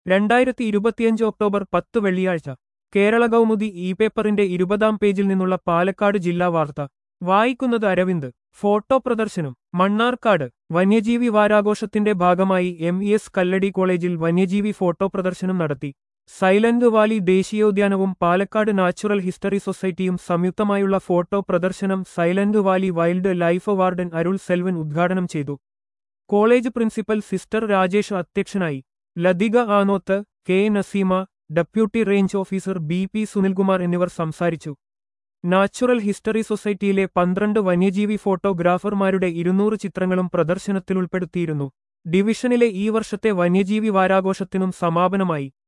രണ്ടായിരത്തി ഇരുപത്തിയഞ്ച് ഒക്ടോബർ പത്ത് വെള്ളിയാഴ്ച കേരള കൗമുദി ഇ പേപ്പറിന്റെ ഇരുപതാം പേജിൽ നിന്നുള്ള പാലക്കാട് ജില്ലാ വാർത്ത വായിക്കുന്നത് അരവിന്ദ് ഫോട്ടോ പ്രദർശനം മണ്ണാർക്കാട് വന്യജീവി വാരാഘോഷത്തിന്റെ ഭാഗമായി എം ഇ എസ് കല്ലടി കോളേജിൽ വന്യജീവി ഫോട്ടോ പ്രദർശനം നടത്തി സൈലന്റ് വാലി ദേശീയോദ്യാനവും പാലക്കാട് നാച്ചുറൽ ഹിസ്റ്ററി സൊസൈറ്റിയും സംയുക്തമായുള്ള ഫോട്ടോ പ്രദർശനം Silent Valley wild life warden Arul Selvan ഉദ്ഘാടനം ചെയ്തു കോളേജ് പ്രിൻസിപ്പൽ സിസ്റ്റർ രാജേഷ് അധ്യക്ഷനായി Lathika Anoth K Naseema deputy range officer B P Sunilkumar എന്നിവർ സംസാരിച്ചു നാച്ചുറൽ ഹിസ്റ്ററി സൊസൈറ്റിയിലെ പന്ത്രണ്ട് വന്യജീവി ഫോട്ടോഗ്രാഫർമാരുടെ ഇരുന്നൂറ് ചിത്രങ്ങളും പ്രദർശനത്തിൽ ഉൾപ്പെടുത്തിയിരുന്നു ഡിവിഷനിലെ ഈ വർഷത്തെ വന്യജീവി വാരാഘോഷത്തിനും സമാപനമായി